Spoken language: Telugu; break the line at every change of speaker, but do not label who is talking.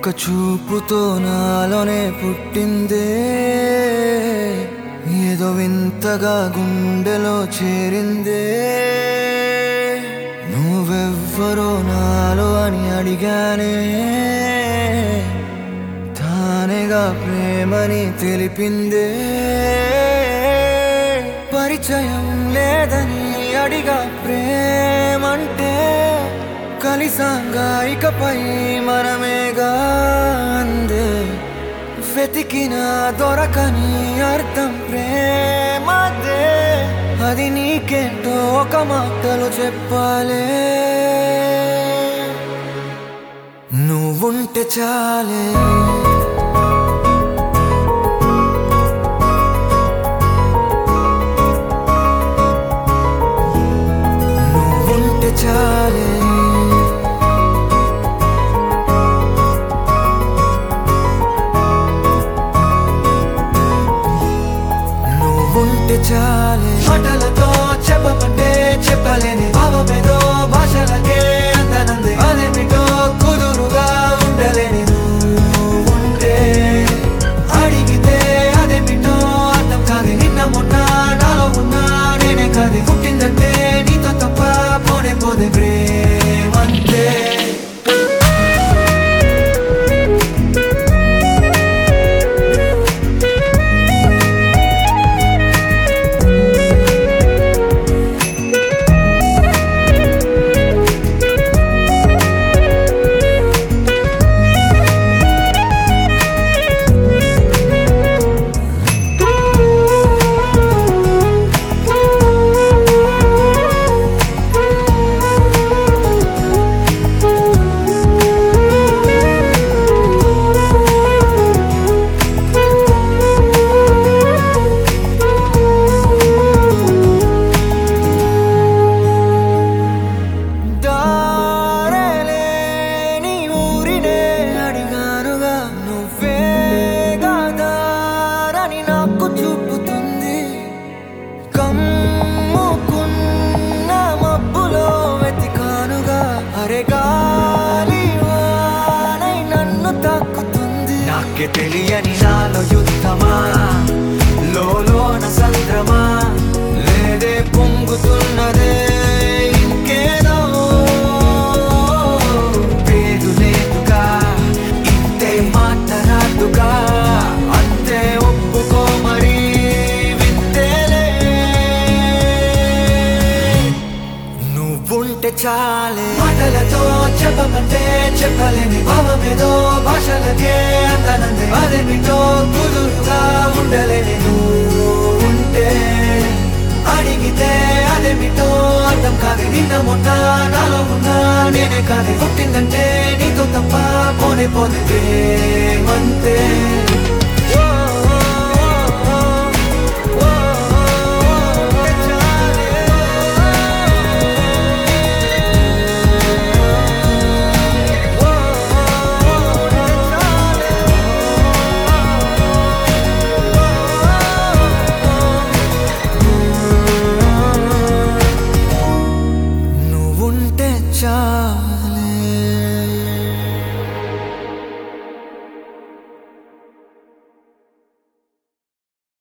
ఒక చూపుతో నాలోనే పుట్టిందే ఏదో వింతగా గుండెలో చేరిందే నువ్వెవ్వరో నాలో అని అడిగానే తానేగా ప్రేమని తెలిపిందే పరిచయం లేదని అడిగా ప్రేమంటే కలిసాంగా ఇకపై మనమేగా అందే వెతికిన దొరకని అర్థం ప్రేమదే అది నీకేంటో ఒక మాటలు చెప్పాలే నువ్వుంటే చాలే నువ్వుంటే చాలే నువ్వుంటే చాలే మాటలతో చెప్పమంటే చెప్పలేని భావమేదో భాషలకే అందనంది అదేమిటో కుదురుగా ఉండలేని నువ్వుంటే అడిగితే అదేమిటో అర్థం కాదు నిన్న మొన్న నాలో ఉన్నా నేనే కాదు పుట్టిందంటే నీతో తప్ప పోనే పోదే ప్రేమంతే దారేలేని ఊరినే అడిగానుగా నువ్వే దారని నాకు చూపుతుంది కమ్ముకున్న మబ్బులో వెతికానుగా అరే గాలి వానై నన్ను తాకుతుంది నాకే తెలియని నాలో యుద్ధమా లోలోన సంద్రమా లేదే పొంగుతున్నదే ఇంకేదో పేరు లేదుగా ఇంతే మాట్లాడుగా అంతే ఒప్పుకో మరి వింతేలే నువ్వుంటే చాలే మాటలతో చెప్పమంటే చెప్పలేని భావమేదో భాషలకే అందనందే అదేమిటో కుదురుగా ఉండలేని నువ్వుంటే అడిగితే అదేమిటో అర్థం కాదు నిన్న మొన్న నాలో ఉన్నా నేనే కాదు పుట్టిందంటే నీతో తప్ప పోనే పోతే ప్రేమంతే